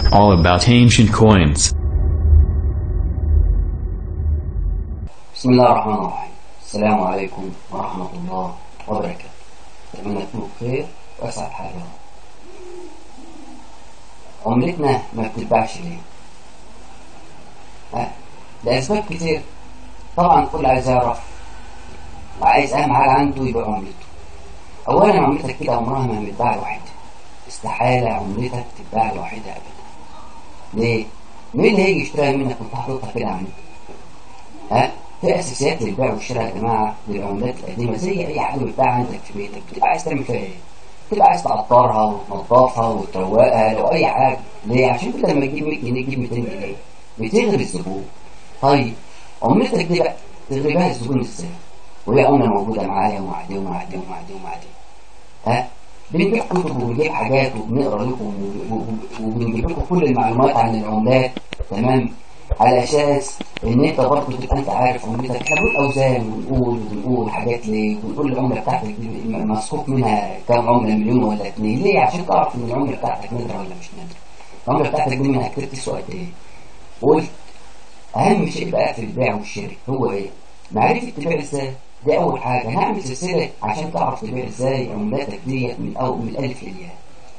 all about ancient coins. بسم الله الرحمن الرحيم السلام عليكم ورحمة الله وبركاته أتمنى تكونوا بخير وأسعد حال يا رب عملتنا ما بتتباعش ليه؟ ها؟ لأسباب كتير طبعا الكل عايز يعرف وعايز أهم حاجة عنده يبقى عملته أولا عملتك كده عمرها ما هتتباع لوحدها استحالة عملتك تتباع لوحدها أبدا ليه؟ مين اللي هيجي يشتريها منك وانت حاططها كده عندك؟ ها؟ في اساسيات للبيع والشراء يا جماعه للعملات القديمه زي اي حاجه بتباع عندك في بيتك بتبقى عايز تعمل فيها ايه؟ بتبقى عايز تعطرها وتنظفها وتروقها لو اي حاجه ليه؟ عشان كده لما تجيب 100 جنيه تجيب 200 جنيه بتغري الزبون طيب عملتك دي بقى تغربها الزبون ازاي؟ وهي عمله موجوده معايا ومع دي ومع دي ومع دي ومع دي ها؟ بنجيب كتب وبنجيب حاجات وبنقرا لكم وبنجيب لكم كل المعلومات عن العملات تمام على اساس ان انت برضه تبقى انت عارف عملتك احنا بنقول اوزان ونقول ونقول حاجات ليه ونقول العمله بتاعتك دي مسقوط منها كام عمله مليون ولا اتنين ليه عشان تعرف ان العمله بتاعتك نادره ولا مش نادره العمله بتاعتك دي منها كتير تسوى قد ايه قلت اهم شيء بقى في البيع والشراء هو ايه معرفه تبيع ازاي دي اول حاجه هنعمل سلسله عشان تعرف تبيع ازاي عملاتك دي من اول من الالف للياء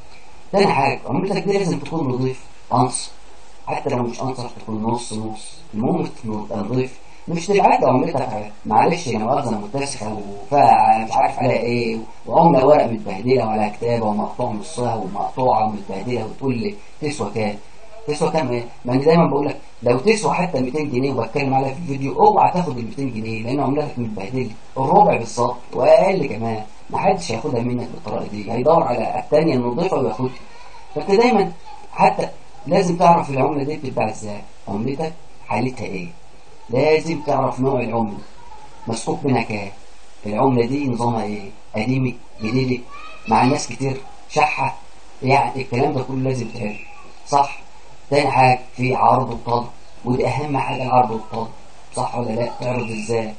تاني حاجه عملتك دي لازم تكون نظيف انصف حتى لو مش انصر تكون نص نص المهم تبقى نضيف مش تبعت عملتك معلش يا مؤاخذة متسخة وفيها مش عارف عليها ايه وعملة ورق متبهدلة وعلى كتابة ومقطوع نصها ومقطوعة ومتبهدلة وتقول لي تسوى كام؟ تسوى كام ايه؟ ما انا دايما بقول لك لو تسوى حتى 200 جنيه وبتكلم عليها في الفيديو اوعى تاخد ال 200 جنيه لان عملتك متبهدلة الربع بالظبط واقل كمان ما حدش هياخدها منك بالطريقة دي هيدور على الثانية النظيفة وياخدها فانت دايما حتى لازم تعرف العملة دي بتتباع ازاي عملتك حالتها ايه لازم تعرف نوع العملة مسقوط منها كام العملة دي نظامها ايه قديمة جديدة مع الناس كتير شحة يعني الكلام ده كله لازم تعرف صح تاني حاجة في عرض وطلب ودي اهم حاجة العرض والطلب صح ولا لا تعرض ازاي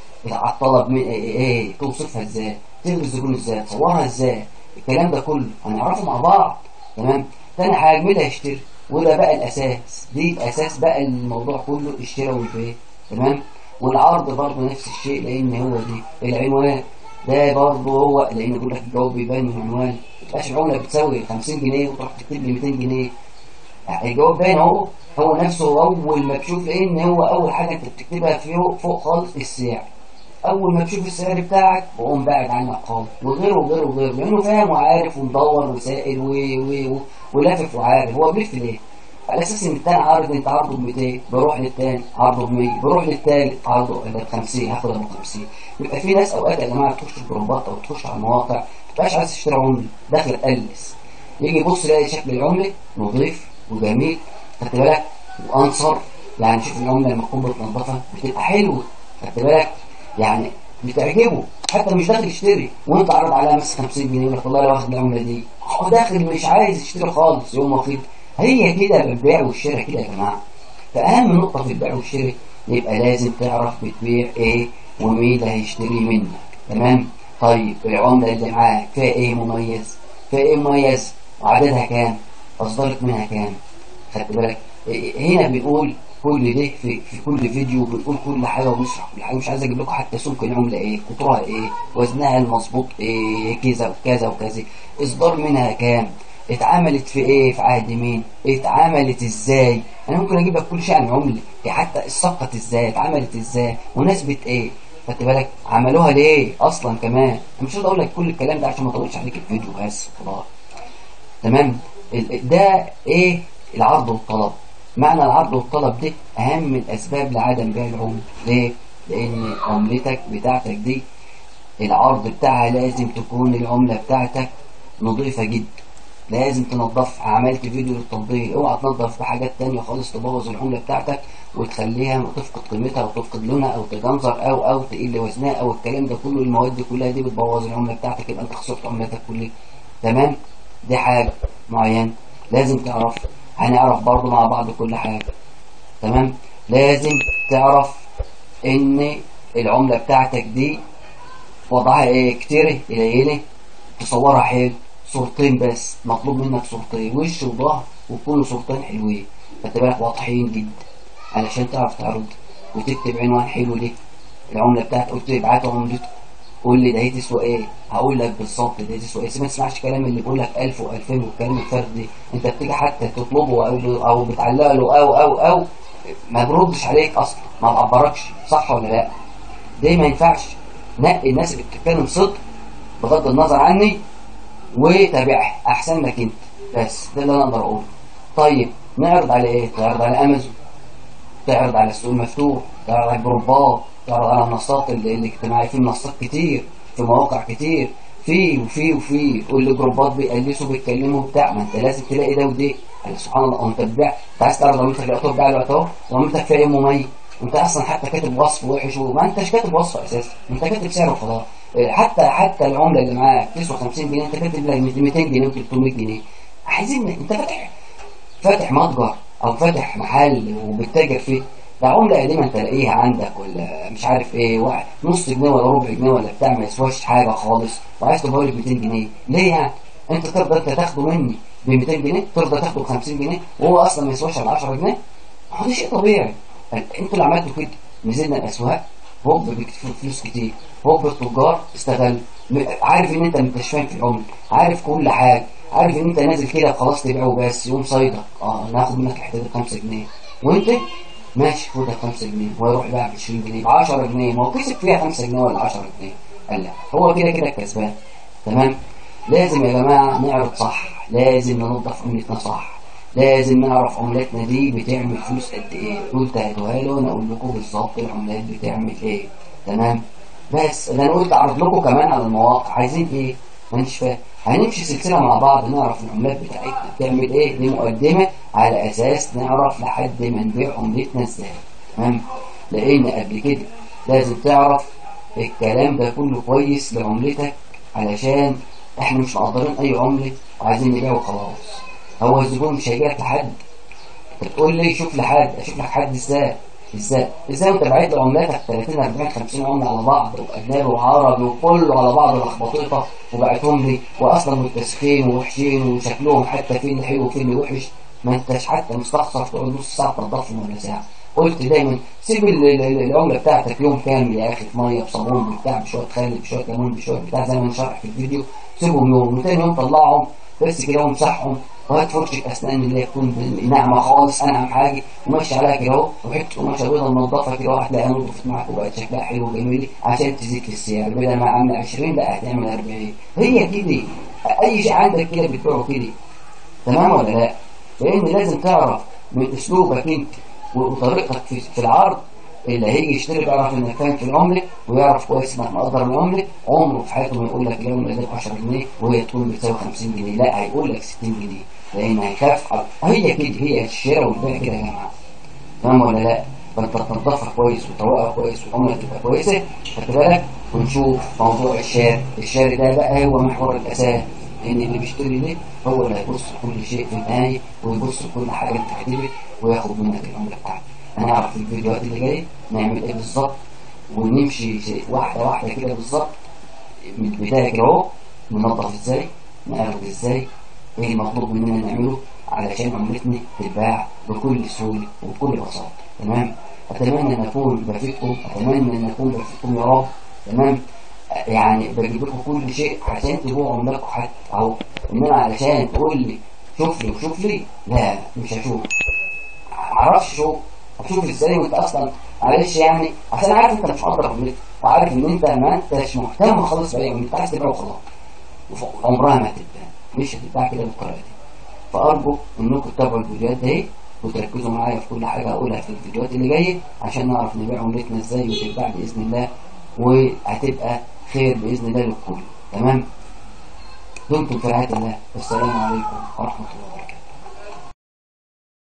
الطلب من ايه, إيه؟ توصفها ازاي تغري الزبون ازاي تصورها ازاي الكلام ده كله هنعرفه مع بعض تمام تاني حاجة مين هيشتري وده بقى الاساس دي الاساس بقى الموضوع كله الشراء والبيع تمام والعرض برضه نفس الشيء لان هو دي العنوان ده برضه هو لان يقول لك الجواب بيبان من العنوان ما تبقاش العمله بتساوي 50 جنيه وتروح تكتب لي 200 جنيه الجواب باين اهو هو نفسه اول ما تشوف لان هو اول حاجه انت بتكتبها فوق فوق خالص السعر اول ما تشوف السعر بتاعك بقوم بعد عنك خالص وغيره وغيره وغيره لانه فاهم وعارف ومدور وسائل و... و... و... ولافف وعارف هو بيلف ليه على اساس ان التاني عارض انت عرضه ب 200 بروح للتاني عرضه ب 100 بروح للتالت عرضه ب 50 هاخد ابو 50 يبقى في ناس اوقات يا جماعه تخش الجروبات او تخش على المواقع ما تبقاش عايز تشتري عمله داخل تقلس يجي يبص يلاقي شكل العمله نظيف وجميل خدت بالك وانصر يعني شوف العمله لما تكون بتنضفها بتبقى حلوه خدت بالك يعني بتعجبه حتى مش داخل يشتري وانت عرض عليها مثلا 50 جنيه يقول لك والله لو واخد العمله دي هو داخل مش عايز يشتري خالص يوم واخد هي كده البيع والشراء كده يا جماعه فاهم نقطه في البيع والشراء يبقى لازم تعرف بتبيع ايه ومين اللي هيشتري منك تمام طيب العمله اللي معاك فيها ايه مميز فيها ايه مميز وعددها كام اصدرت منها كام خدت بالك هنا بنقول كل ده في, في كل فيديو بنقول كل حاجه ونشرح كل حاجه مش عايز اجيب لكم حتى سمك العمله ايه قطرها ايه وزنها المظبوط ايه كذا وكذا وكذا اصدار منها كام اتعملت في ايه في عهد مين اتعملت ازاي انا ممكن اجيب لك كل شيء عن العمله حتى الصفقه ازاي اتعملت ازاي مناسبه ايه خدت بالك عملوها ليه اصلا كمان انا مش هقدر اقول لك كل الكلام ده عشان ما اطولش عليك الفيديو بس خلاص تمام ده ايه العرض والطلب معنى العرض والطلب ده اهم من الاسباب لعدم بيع العمله ليه لان عملتك بتاعتك دي العرض بتاعها لازم تكون العمله بتاعتك نظيفه جدا لازم تنظف عملت فيديو للتنظيف اوعى تنظف بحاجات تانية خالص تبوظ العمله بتاعتك وتخليها تفقد قيمتها وتفقد لونها او تجنزر او او تقل وزنها او الكلام ده كله المواد دي كلها دي بتبوظ العمله بتاعتك يبقى انت خسرت عملتك كلها تمام دي حاجه معينه لازم تعرف هنعرف برضو مع بعض كل حاجه تمام لازم تعرف ان العمله بتاعتك دي وضعها ايه كتير قليله تصورها حلو صورتين بس مطلوب منك صورتين وش وظهر وكل صورتين حلوين خدت بالك واضحين جدا علشان تعرف تعرض وتكتب عنوان حلو ليه العملة بتاعتك قلت لي ابعت عملته قول لي ده هي تسوى ايه هقول لك بالظبط ده تسوى ايه ما تسمعش كلام اللي بيقول لك 1000 و2000 والكلام الفردي انت بتيجي حتى تطلبه او او بتعلق له او او او ما بيردش عليك اصلا ما بعبركش صح ولا لا ده ما ينفعش نقي الناس اللي بتتكلم صدق بغض النظر عني وتابعها احسن لك انت بس ده اللي انا اقدر اقوله طيب نعرض على ايه تعرض على امازون تعرض على السوق المفتوح تعرض على الجروبات تعرض على المنصات الاجتماعيه في منصات كتير في مواقع كتير في وفي وفي كل جروبات بيقلسوا بيتكلموا بتاع ما انت لازم تلاقي ده ودي قال سبحان الله انت بتبيع انت عايز تعرض عملتك لا تبيع الوقت اهو وعملتك فيها ايه مميز انت اصلا حتى كاتب وصف وحش وما انتش كاتب وصف اساسا انت كاتب سعر وخلاص حتى حتى العمله اللي معاك تسوى 50 جنيه انت كاتب لك 200 جنيه و300 جنيه عايزين انت فاتح فاتح متجر او فاتح محل وبتتاجر فيه ده عملة قديمة تلاقيها عندك ولا مش عارف ايه واحد نص جنيه ولا ربع جنيه ولا بتاع ما يسواش حاجة خالص وعايز تبقى لك 200 جنيه ليه يعني؟ انت ترضى انت تاخده مني ب 200 جنيه ترضى تاخده ب 50 جنيه وهو اصلا ما يسواش على 10 جنيه هو ده شيء طبيعي انتوا اللي عملتوا كده نزلنا الاسواق هوب بيكتفوا فلوس كتير هوب التجار استغل عارف ان انت مش فاهم في العمر عارف كل حاجه عارف ان انت نازل كده خلاص تبيعه بس يوم صيدك اه ناخد منك الحته دي 5 جنيه وانت ماشي خدها 5 جنيه ويروح يبيع ب 20 جنيه ب 10 جنيه ما هو كسب فيها 5 جنيه ولا 10 جنيه قال لا هو كده كده كسبان تمام لازم يا جماعه نعرض صح لازم ننظف عملتنا صح لازم نعرف عملتنا دي بتعمل فلوس قد ايه قلت هاتوها له انا اقول لكم بالظبط العملات بتعمل ايه تمام بس اللي انا قلت اعرض لكم كمان على المواقع عايزين ايه مانيش فاهم هنمشي سلسله مع بعض نعرف العملات بتاعتنا بتعمل ايه دي مقدمه على اساس نعرف لحد ما نبيع عملتنا ازاي تمام لان قبل كده لازم تعرف الكلام ده كله كويس لعملتك علشان احنا مش مقدرين اي عمله وعايزين نبيع وخلاص هو الزبون مش هيجي لك لحد تقول لي شوف لحد اشوف لك حد ازاي ازاي ازاي انت بعت له عملاتك 30 40 50 عمله على بعض واجنبي وعربي وكله على بعض لخبطيطه وبعتهم لي واصلا متسخين ووحشين وشكلهم حتى فين حلو وفين وحش ما انتش حتى مستخسر تقعد نص ساعه تنضفهم ولا ساعه قلت دايما سيب العمله بتاعتك يوم كامل يا اخي في ميه بصابون بتاع بشويه خل بشويه ليمون بشويه بتاع زي ما شرح في الفيديو سيبهم يوم وتاني يوم طلعهم بس كده ومسحهم وهات فرشة أسنان اللي تكون ناعمة خالص أنعم حاجة ومشي عليها كده أهو وحتة قماشة بيضة منضفة كده أهو هتلاقيها نضفت معاك وبقت شكلها حلو وجميل عشان تزيد في السعر بدل ما عامل 20 لا هتعمل 40 هي كده أي شيء عندك كده بتبيعه كده تمام ولا لا؟ لأن لازم تعرف من أسلوبك أنت وطريقتك في, في العرض اللي هيجي يشتري بيعرف انك فاهم في العمله ويعرف كويس انك مقدر العمله عمره في حياته ما يقول لك العمله دي ب 10 جنيه وهي تكون بتساوي 50 جنيه لا هيقول لك 60 جنيه لان هيخاف هي كده هي الشراء والبيع كده يا جماعه تمام ولا لا فانت تنظفها كويس وتروقها كويس والعمله تبقى كويسه خد بالك ونشوف موضوع الشارع الشارع ده بقى هو محور الاساس لان اللي بيشتري ده هو اللي هيبص كل شيء في النهايه ويبص كل حاجه انت كاتبها وياخد منك العمله بتاعتك هنعرف في الفيديوهات اللي جايه نعمل ايه بالظبط ونمشي واحده واحده كده بالظبط من البدايه كده اهو ننظف ازاي نعرض ازاي ايه المطلوب مننا نعمله علشان عملتنا تتباع بكل سهوله وبكل بساطه تمام اتمنى ان اكون بفيدكم اتمنى ان اكون بفيدكم يا رب تمام يعني بجيب لكم كل شيء عشان تبيعوا عملكم حتى اهو انما علشان تقول لي شوف لي وشوف لي لا مش هشوف معرفش شوف هتشوف ازاي وانت اصلا معلش يعني عشان عارف انت مش مقدر عملتك وعارف ان انت ما انتش مهتم خالص بأي انت عايز تبيع وخلاص عمرها ما هتتباع مش هتتباع كده بالطريقه دي فارجو انكم تتابعوا الفيديوهات دي وتركزوا معايا في كل حاجه هقولها في الفيديوهات اللي جايه عشان نعرف نبيع عملتنا ازاي وتتباع باذن الله وهتبقى خير باذن الله للكل تمام دمتم في رعايه الله والسلام عليكم ورحمه الله وبركاته